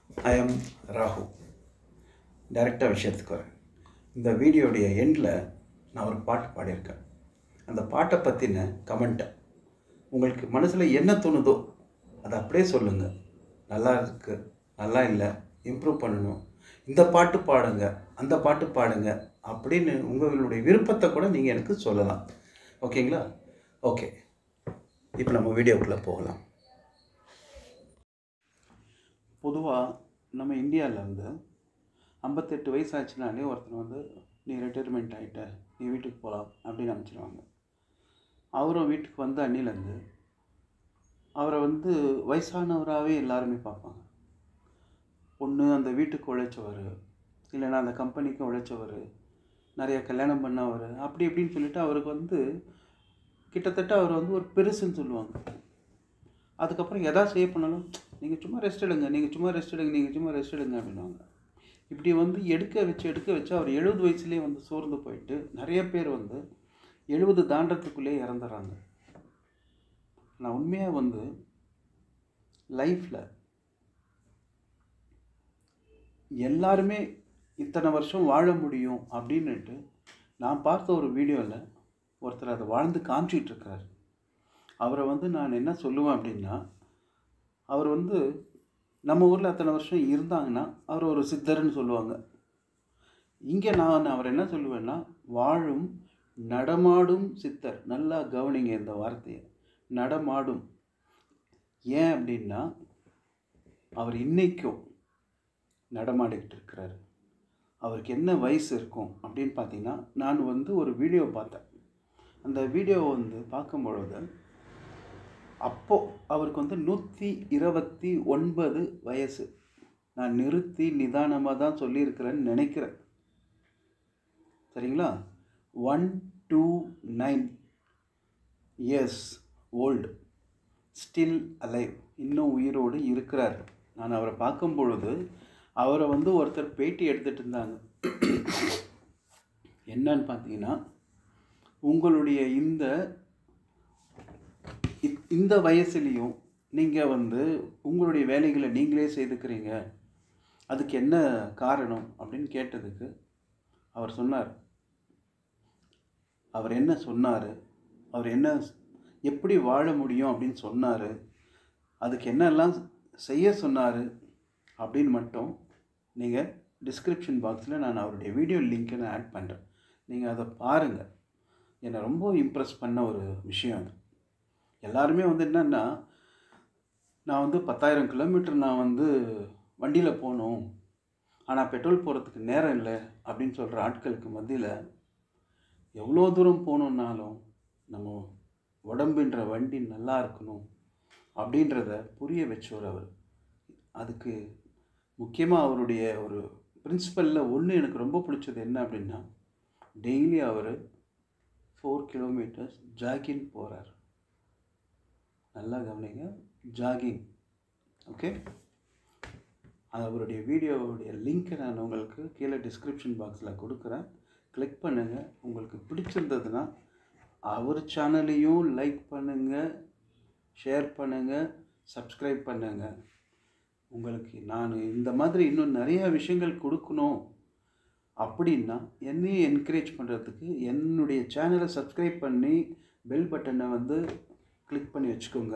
I am Rahu டைரெக்டாக விஷயத்துக்கு வரேன் இந்த வீடியோடைய எண்டில் நான் ஒரு பாட்டு பாடியிருக்கேன் அந்த பாட்டை பற்றின கமெண்ட்டை உங்களுக்கு மனசில் என்ன தோணுதோ அதை அப்படியே சொல்லுங்கள் நல்லா இருக்கு நல்லா இல்லை இம்ப்ரூவ் பண்ணணும் இந்த பாட்டு பாடுங்க அந்த பாட்டு பாடுங்க அப்படின்னு உங்களுடைய விருப்பத்தை கூட நீங்கள் எனக்கு சொல்லலாம் ஓகேங்களா ஓகே இப்போ நம்ம வீடியோக்குள்ளே போகலாம் பொதுவாக நம்ம இந்தியாவில் வந்து ஐம்பத்தெட்டு வயசு ஆச்சுனாலே ஒருத்தர் வந்து நீ ரிட்டையர்மெண்ட் ஆகிட்ட நீ வீட்டுக்கு போகலாம் அப்படின்னு அனுப்பிச்சிடுவாங்க அவரும் வீட்டுக்கு வந்த அன்னிலேருந்து அவரை வந்து வயசானவராகவே எல்லாருமே பார்ப்பாங்க ஒன்று அந்த வீட்டுக்கு உழைச்சவர் இல்லைன்னா அந்த கம்பெனிக்கு உழைச்சவர் நிறைய கல்யாணம் பண்ணவர் அப்படி இப்படின்னு சொல்லிட்டு அவருக்கு வந்து கிட்டத்தட்ட அவர் வந்து ஒரு பெருசுன்னு சொல்லுவாங்க அதுக்கப்புறம் எதா செய்ய பண்ணாலும் நீங்கள் சும்மா ரெஸ்ட் எடுங்க நீங்கள் சும்மா ரெஸ்ட் எடுங்க நீங்கள் சும்மா ரெஸ்ட் எடுங்க அப்படின்வாங்க இப்படி வந்து எடுக்க வச்சு எடுக்க வச்சு அவர் எழுபது வயசுலேயே வந்து சோர்ந்து போயிட்டு நிறைய பேர் வந்து எழுபது தாண்டத்துக்குள்ளே இறந்துடுறாங்க நான் உண்மையாக வந்து லைஃப்பில் எல்லாருமே இத்தனை வருஷம் வாழ முடியும் அப்படின்னுட்டு நான் பார்த்த ஒரு வீடியோவில் ஒருத்தர் அதை வாழ்ந்து காமிச்சிட்டு இருக்காரு அவரை வந்து நான் என்ன சொல்லுவேன் அப்படின்னா அவர் வந்து நம்ம ஊரில் அத்தனை வருஷம் இருந்தாங்கன்னா அவர் ஒரு சித்தர்னு சொல்லுவாங்க இங்கே நான் அவர் என்ன சொல்லுவேன்னா வாழும் நடமாடும் சித்தர் நல்லா கவனிங்க இந்த வார்த்தையை நடமாடும் ஏன் அப்படின்னா அவர் இன்னைக்கும் நடமாடிக்கிட்டு இருக்கிறாரு அவருக்கு என்ன வயசு இருக்கும் அப்படின்னு பார்த்தீங்கன்னா நான் வந்து ஒரு வீடியோ பார்த்தேன் அந்த வீடியோவை வந்து பார்க்கும் பொழுது அப்போது அவருக்கு வந்து நூற்றி இருபத்தி ஒன்பது வயசு நான் நிறுத்தி நிதானமாக தான் சொல்லியிருக்கிறேன்னு நினைக்கிறேன் சரிங்களா one two nine years old still alive இன்னும் உயிரோடு இருக்கிறார் நான் அவரை பார்க்கும் பொழுது அவரை வந்து ஒருத்தர் பேட்டி எடுத்துகிட்டு இருந்தாங்க என்னன்னு பார்த்தீங்கன்னா உங்களுடைய இந்த இ- இந்த வயசுலேயும் நீங்கள் வந்து உங்களுடைய வேலைகளை நீங்களே செய்துக்கிறீங்க அதுக்கு என்ன காரணம் அப்படின்னு கேட்டதுக்கு அவர் சொன்னார் அவர் என்ன சொன்னார் அவர் என்ன எப்படி வாழ முடியும் அப்படின்னு சொன்னார் அதுக்கு என்னெல்லாம் செய்ய சொன்னார் அப்படின்னு மட்டும் நீங்கள் டிஸ்கிரிப்ஷன் பாக்ஸில் நான் அவருடைய வீடியோ லிங்க்கை நான் ஆட் பண்ணுறேன் நீங்கள் அதை பாருங்கள் என்னை ரொம்ப இம்ப்ரெஸ் பண்ண ஒரு விஷயம் அது எல்லாருமே வந்து என்னென்னா நான் வந்து பத்தாயிரம் கிலோமீட்டர் நான் வந்து வண்டியில் போகணும் ஆனால் பெட்ரோல் போகிறதுக்கு நேரம் இல்லை அப்படின்னு சொல்கிற ஆட்களுக்கு மத்தியில் எவ்வளோ தூரம் போகணுன்னாலும் நம்ம உடம்புன்ற வண்டி நல்லா இருக்கணும் அப்படின்றத புரிய வச்சவர் அவர் அதுக்கு முக்கியமாக அவருடைய ஒரு பிரின்சிபலில் ஒன்று எனக்கு ரொம்ப பிடிச்சது என்ன அப்படின்னா டெய்லி அவர் ஃபோர் கிலோமீட்டர்ஸ் ஜாகிங் போகிறார் நல்லா கவனிங்க ஜாகிங் ஓகே அவருடைய வீடியோவுடைய லிங்க்கை நான் உங்களுக்கு கீழே டிஸ்கிரிப்ஷன் பாக்ஸில் கொடுக்குறேன் கிளிக் பண்ணுங்கள் உங்களுக்கு பிடிச்சிருந்ததுன்னா அவர் சேனலையும் லைக் பண்ணுங்கள் ஷேர் பண்ணுங்கள் சப்ஸ்கிரைப் பண்ணுங்கள் உங்களுக்கு நான் இந்த மாதிரி இன்னும் நிறைய விஷயங்கள் கொடுக்கணும் அப்படின்னா என்னையும் என்கரேஜ் பண்ணுறதுக்கு என்னுடைய சேனலை சப்ஸ்கிரைப் பண்ணி பெல் பட்டனை வந்து கிளிக் பண்ணி வச்சுக்கோங்க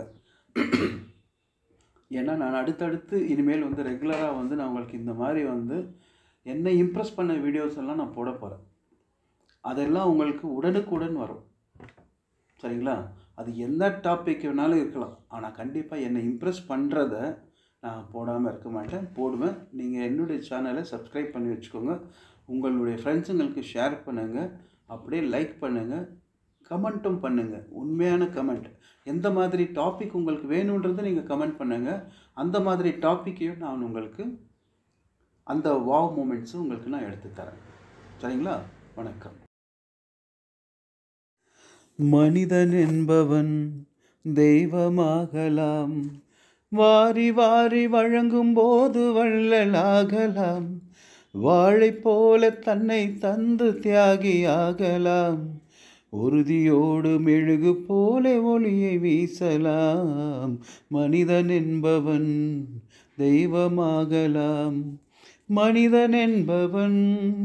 ஏன்னா நான் அடுத்தடுத்து இனிமேல் வந்து ரெகுலராக வந்து நான் உங்களுக்கு இந்த மாதிரி வந்து என்னை இம்ப்ரெஸ் பண்ண வீடியோஸ் எல்லாம் நான் போட போகிறேன் அதெல்லாம் உங்களுக்கு உடனுக்குடன் வரும் சரிங்களா அது எந்த டாபிக் வேணாலும் இருக்கலாம் ஆனால் கண்டிப்பாக என்னை இம்ப்ரெஸ் பண்ணுறத நான் போடாமல் இருக்க மாட்டேன் போடுவேன் நீங்கள் என்னுடைய சேனலை சப்ஸ்கிரைப் பண்ணி வச்சுக்கோங்க உங்களுடைய ஃப்ரெண்ட்ஸுங்களுக்கு ஷேர் பண்ணுங்கள் அப்படியே லைக் பண்ணுங்கள் கமெண்ட்டும் பண்ணுங்கள் உண்மையான கமெண்ட் எந்த மாதிரி டாபிக் உங்களுக்கு வேணுன்றதை நீங்கள் கமெண்ட் பண்ணுங்கள் அந்த மாதிரி டாப்பிக்கையும் நான் உங்களுக்கு அந்த வாவ் மூமெண்ட்ஸும் உங்களுக்கு நான் எடுத்து தரேன் சரிங்களா வணக்கம் மனிதன் என்பவன் தெய்வமாகலாம் வாரி வாரி வழங்கும் போது வள்ளலாகலாம் வாழை போல தன்னை தந்து தியாகியாகலாம் உறுதியோடு மெழுகு போல ஒளியை வீசலாம் மனிதன் என்பவன் தெய்வமாகலாம் மனிதன் என்பவன்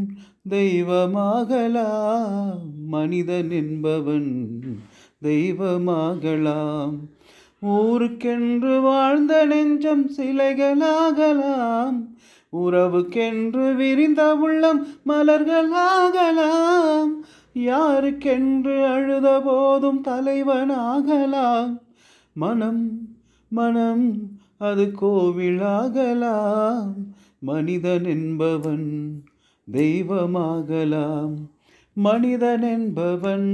தெய்வமாகலாம் மனிதன் என்பவன் தெய்வமாகலாம் ஊருக்கென்று வாழ்ந்த நெஞ்சம் சிலைகளாகலாம் உறவுக்கென்று விரிந்த உள்ளம் மலர்களாகலாம் யாருக்கென்று அழுத போதும் தலைவனாகலாம் மனம் மனம் அது கோவிலாகலாம் மனிதன் என்பவன் தெய்வமாகலாம் மனிதன் என்பவன்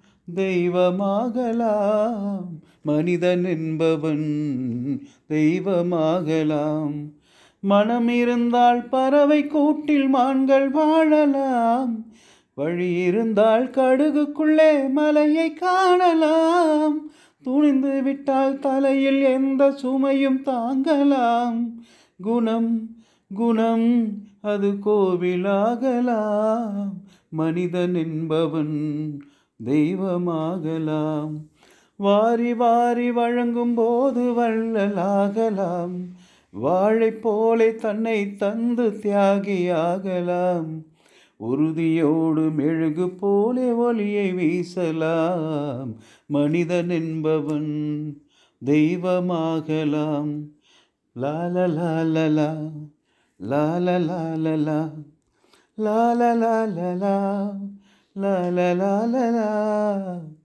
தெய்வமாகலாம் மனிதன் என்பவன் தெய்வமாகலாம் மனம் இருந்தால் பறவை கூட்டில் மான்கள் வாழலாம் வழி இருந்தால் கடுகுக்குள்ளே மலையை காணலாம் துணிந்து விட்டால் தலையில் எந்த சுமையும் தாங்கலாம் குணம் குணம் அது கோவிலாகலாம் மனிதன் என்பவன் தெய்வமாகலாம் வாரி வாரி வழங்கும் போது வள்ளலாகலாம் வாழை போலே தன்னை தந்து தியாகியாகலாம் உறுதியோடு மெழுகு போலே ஒளியை வீசலாம் மனிதன் என்பவன் தெய்வமாகலாம் லாலலாலலா லாலலாலலா லாலலாலலா லாலலாலலா